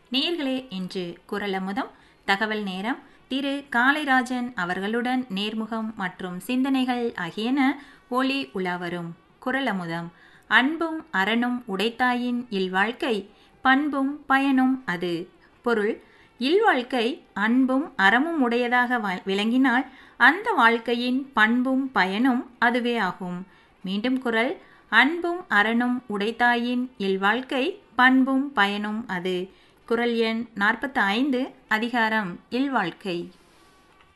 நேர்களே இன்று குரலமுதம் தகவல் நேரம் திரு காளைராஜன் அவர்களுடன் நேர்முகம் மற்றும் சிந்தனைகள் ஆகியன ஒளி உலாவரும் குரலமுதம் அன்பும் அறனும் உடைத்தாயின் இல்வாழ்க்கை பண்பும் பயனும் அது பொருள் இல்வாழ்க்கை அன்பும் அறமும் உடையதாக வா- விளங்கினால் அந்த வாழ்க்கையின் பண்பும் பயனும் அதுவே ஆகும் மீண்டும் குரல் அன்பும் அறனும் உடைத்தாயின் இல்வாழ்க்கை பண்பும் பயனும் அது குரல் எண் நாற்பத்தி ஐந்து அதிகாரம் இல்வாழ்க்கை